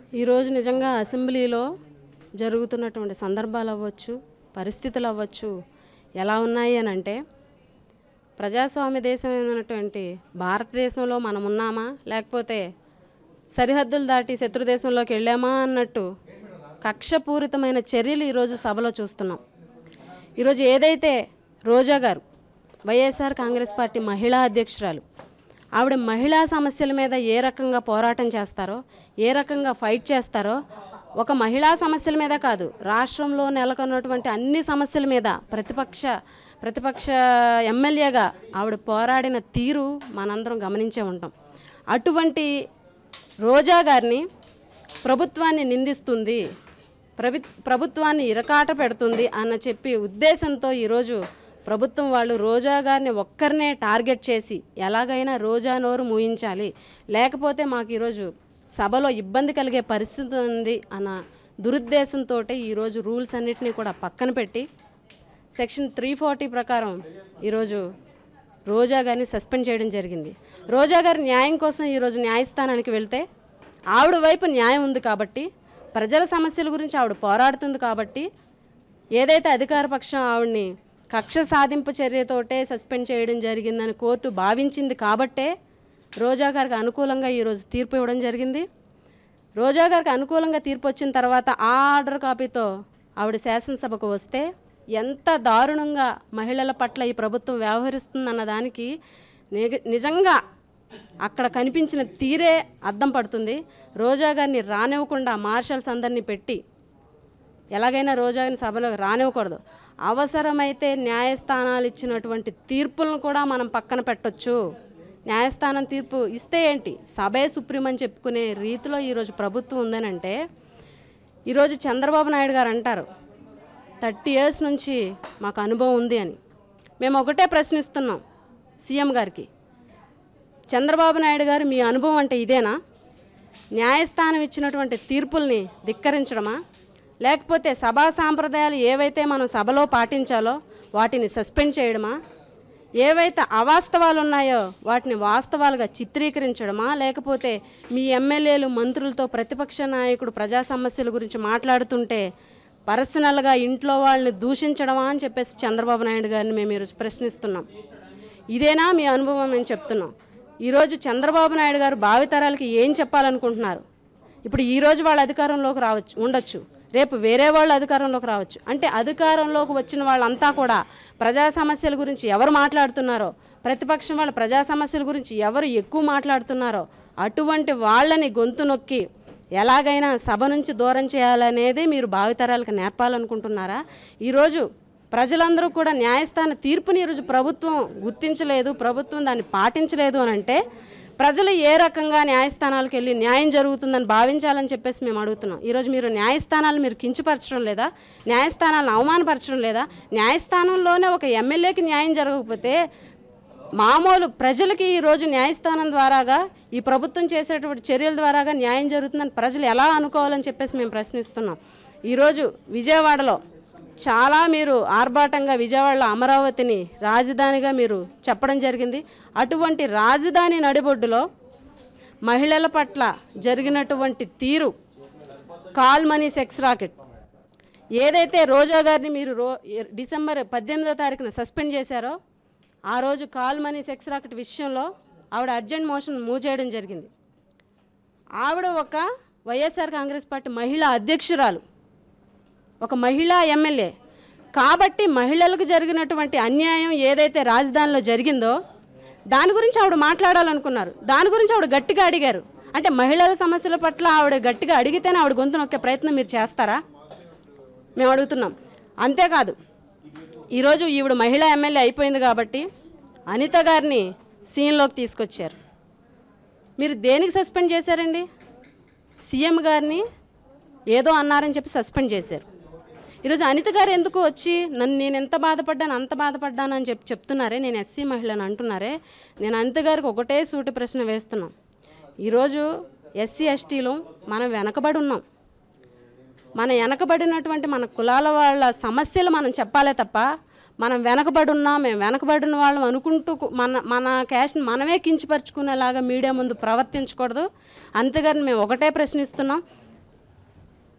ఈరోజు నిజంగా అసెంబ్లీలో జరుగుతున్నటువంటి సందర్భాలు అవ్వచ్చు పరిస్థితులు అవ్వచ్చు ఎలా ఉన్నాయి అని అంటే ప్రజాస్వామ్య దేశమైనటువంటి భారతదేశంలో మనం ఉన్నామా లేకపోతే సరిహద్దులు దాటి శత్రు దేశంలోకి వెళ్ళామా అన్నట్టు కక్షపూరితమైన చర్యలు ఈరోజు సభలో చూస్తున్నాం ఈరోజు ఏదైతే రోజా గారు వైఎస్ఆర్ కాంగ్రెస్ పార్టీ మహిళా అధ్యక్షురాలు ఆవిడ మహిళా సమస్యల మీద ఏ రకంగా పోరాటం చేస్తారో ఏ రకంగా ఫైట్ చేస్తారో ఒక మహిళా సమస్యల మీద కాదు రాష్ట్రంలో నెలకొన్నటువంటి అన్ని సమస్యల మీద ప్రతిపక్ష ప్రతిపక్ష ఎమ్మెల్యేగా ఆవిడ పోరాడిన తీరు మనందరం గమనించే ఉంటాం అటువంటి రోజా గారిని ప్రభుత్వాన్ని నిందిస్తుంది ప్రభు ప్రభుత్వాన్ని ఇరకాట పెడుతుంది అన్న చెప్పి ఉద్దేశంతో ఈరోజు ప్రభుత్వం వాళ్ళు రోజా గారిని ఒక్కరినే టార్గెట్ చేసి ఎలాగైనా రోజా నోరు మూయించాలి లేకపోతే మాకు ఈరోజు సభలో ఇబ్బంది కలిగే పరిస్థితి ఉంది అన్న దురుద్దేశంతో ఈరోజు రూల్స్ అన్నిటినీ కూడా పక్కన పెట్టి సెక్షన్ త్రీ ఫార్టీ ప్రకారం ఈరోజు రోజా గారిని సస్పెండ్ చేయడం జరిగింది రోజా గారి న్యాయం కోసం ఈరోజు న్యాయస్థానానికి వెళ్తే ఆవిడ వైపు న్యాయం ఉంది కాబట్టి ప్రజల సమస్యల గురించి ఆవిడ పోరాడుతుంది కాబట్టి ఏదైతే అధికార పక్షం ఆవిడ్ని కక్ష సాధింపు చర్యతోటే సస్పెండ్ చేయడం జరిగిందని కోర్టు భావించింది కాబట్టే రోజా గారికి అనుకూలంగా ఈరోజు తీర్పు ఇవ్వడం జరిగింది రోజా గారికి అనుకూలంగా తీర్పు వచ్చిన తర్వాత ఆ ఆర్డర్ కాపీతో ఆవిడ శాసనసభకు వస్తే ఎంత దారుణంగా మహిళల పట్ల ఈ ప్రభుత్వం వ్యవహరిస్తుందన్న దానికి నిగ- నిజంగా అక్కడ కనిపించిన తీరే అద్దం పడుతుంది రోజా గారిని రానివ్వకుండా మార్షల్స్ అందరినీ పెట్టి ఎలాగైనా రోజాని సభలో రానివ్వకూడదు అవసరమైతే న్యాయస్థానాలు ఇచ్చినటువంటి తీర్పులను కూడా మనం పక్కన పెట్టొచ్చు న్యాయస్థానం తీర్పు ఇస్తే ఏంటి సభే సుప్రీం అని చెప్పుకునే రీతిలో ఈరోజు ప్రభుత్వం ఉందనంటే ఈరోజు చంద్రబాబు నాయుడు గారు అంటారు థర్టీ ఇయర్స్ నుంచి మాకు అనుభవం ఉంది అని మేము ఒకటే ప్రశ్నిస్తున్నాం సీఎం గారికి చంద్రబాబు నాయుడు గారు మీ అనుభవం అంటే ఇదేనా న్యాయస్థానం ఇచ్చినటువంటి తీర్పుల్ని ధిక్కరించడమా లేకపోతే సభా సాంప్రదాయాలు ఏవైతే మనం సభలో పాటించాలో వాటిని సస్పెండ్ చేయడమా ఏవైతే అవాస్తవాలు ఉన్నాయో వాటిని వాస్తవాలుగా చిత్రీకరించడమా లేకపోతే మీ ఎమ్మెల్యేలు మంత్రులతో ప్రతిపక్ష నాయకుడు ప్రజా సమస్యల గురించి మాట్లాడుతుంటే పర్సనల్గా ఇంట్లో వాళ్ళని దూషించడమా అని చెప్పేసి చంద్రబాబు నాయుడు గారిని మేము ఈరోజు ప్రశ్నిస్తున్నాం ఇదేనా మీ అనుభవం అని చెప్తున్నాం ఈరోజు చంద్రబాబు నాయుడు గారు భావితరాలకి ఏం చెప్పాలనుకుంటున్నారు ఇప్పుడు ఈ రోజు వాళ్ళ అధికారంలోకి రావచ్చు ఉండొచ్చు రేపు వేరే వాళ్ళు అధికారంలోకి రావచ్చు అంటే అధికారంలోకి వచ్చిన వాళ్ళంతా కూడా ప్రజా సమస్యల గురించి ఎవరు మాట్లాడుతున్నారో ప్రతిపక్షం వాళ్ళ ప్రజా సమస్యల గురించి ఎవరు ఎక్కువ మాట్లాడుతున్నారో అటువంటి వాళ్ళని గొంతు నొక్కి ఎలాగైనా సభ నుంచి దూరం చేయాలనేది మీరు భావితరాలకు నేర్పాలనుకుంటున్నారా ఈరోజు ప్రజలందరూ కూడా న్యాయస్థాన తీర్పుని ఈరోజు ప్రభుత్వం గుర్తించలేదు ప్రభుత్వం దాన్ని పాటించలేదు అని అంటే ప్రజలు ఏ రకంగా న్యాయస్థానాలకు వెళ్ళి న్యాయం జరుగుతుందని భావించాలని చెప్పేసి మేము అడుగుతున్నాం ఈరోజు మీరు న్యాయస్థానాలు మీరు కించపరచడం లేదా న్యాయస్థానాలను అవమానపరచడం లేదా న్యాయస్థానంలోనే ఒక ఎమ్మెల్యేకి న్యాయం జరగకపోతే మామూలు ప్రజలకి ఈరోజు న్యాయస్థానం ద్వారాగా ఈ ప్రభుత్వం చేసేటువంటి చర్యల ద్వారాగా న్యాయం జరుగుతుందని ప్రజలు ఎలా అనుకోవాలని చెప్పేసి మేము ప్రశ్నిస్తున్నాం ఈరోజు విజయవాడలో చాలా మీరు ఆర్భాటంగా విజయవాడలో అమరావతిని రాజధానిగా మీరు చెప్పడం జరిగింది అటువంటి రాజధాని నడిబొడ్డులో మహిళల పట్ల జరిగినటువంటి తీరు కాల్ మనీ సెక్స్ రాకెట్ ఏదైతే రోజా గారిని మీరు రో డిసెంబర్ పద్దెనిమిదో తారీఖున సస్పెండ్ చేశారో ఆ రోజు కాల్ మనీ సెక్స్ రాకెట్ విషయంలో ఆవిడ అర్జెంట్ మోషన్ మూవ్ చేయడం జరిగింది ఆవిడ ఒక వైఎస్ఆర్ కాంగ్రెస్ పార్టీ మహిళా అధ్యక్షురాలు ఒక మహిళా ఎమ్మెల్యే కాబట్టి మహిళలకు జరిగినటువంటి అన్యాయం ఏదైతే రాజధానిలో జరిగిందో దాని గురించి ఆవిడ మాట్లాడాలనుకున్నారు దాని గురించి ఆవిడ గట్టిగా అడిగారు అంటే మహిళల సమస్యల పట్ల ఆవిడ గట్టిగా అడిగితేనే ఆవిడ గొంతు నొక్కే ప్రయత్నం మీరు చేస్తారా మేము అడుగుతున్నాం అంతేకాదు ఈరోజు ఈవిడ మహిళా ఎమ్మెల్యే అయిపోయింది కాబట్టి అనిత గారిని సీన్లోకి తీసుకొచ్చారు మీరు దేనికి సస్పెండ్ చేశారండి సీఎం గారిని ఏదో అన్నారని చెప్పి సస్పెండ్ చేశారు ఈరోజు అనిత గారు ఎందుకు వచ్చి నన్ను నేను ఎంత బాధపడ్డాను అంత బాధపడ్డాను అని చెప్పి చెప్తున్నారే నేను ఎస్సీ మహిళను అంటున్నారే నేను అనిత గారికి ఒకటే సూటి ప్రశ్న వేస్తున్నాం ఈరోజు ఎస్సీ ఎస్టీలో మనం వెనకబడి ఉన్నాం మన వెనకబడినటువంటి మన కులాల వాళ్ళ సమస్యలు మనం చెప్పాలే తప్ప మనం వెనకబడి ఉన్నాం మేము వెనకబడిన వాళ్ళం అనుకుంటూ కు- మన మన క్యాష్ని మనమే కించపరుచుకునేలాగా మీడియా ముందు ప్రవర్తించకూడదు అంతేగాని మేము ఒకటే ప్రశ్నిస్తున్నాం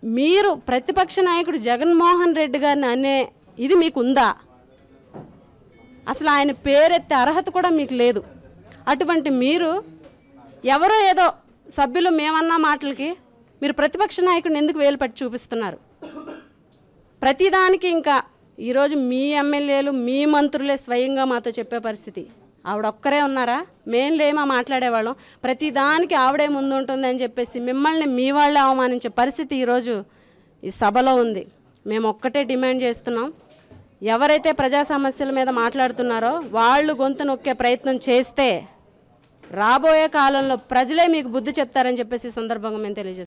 మీరు ప్రతిపక్ష నాయకుడు జగన్మోహన్ రెడ్డి గారిని అనే ఇది మీకు ఉందా అసలు ఆయన పేరెత్తే అర్హత కూడా మీకు లేదు అటువంటి మీరు ఎవరో ఏదో సభ్యులు మేమన్నా మాటలకి మీరు ప్రతిపక్ష నాయకుడిని ఎందుకు వేలు పట్టి చూపిస్తున్నారు ప్రతిదానికి ఇంకా ఈరోజు మీ ఎమ్మెల్యేలు మీ మంత్రులే స్వయంగా మాతో చెప్పే పరిస్థితి ఆవిడ ఒక్కరే ఉన్నారా మేం లేమా మాట్లాడేవాళ్ళం ప్రతిదానికి ఆవిడే ముందు ఉంటుంది అని చెప్పేసి మిమ్మల్ని మీ వాళ్ళే అవమానించే పరిస్థితి ఈరోజు ఈ సభలో ఉంది మేము ఒక్కటే డిమాండ్ చేస్తున్నాం ఎవరైతే ప్రజా సమస్యల మీద మాట్లాడుతున్నారో వాళ్ళు గొంతు నొక్కే ప్రయత్నం చేస్తే రాబోయే కాలంలో ప్రజలే మీకు బుద్ధి చెప్తారని చెప్పేసి ఈ సందర్భంగా మేము తెలియజేస్తాం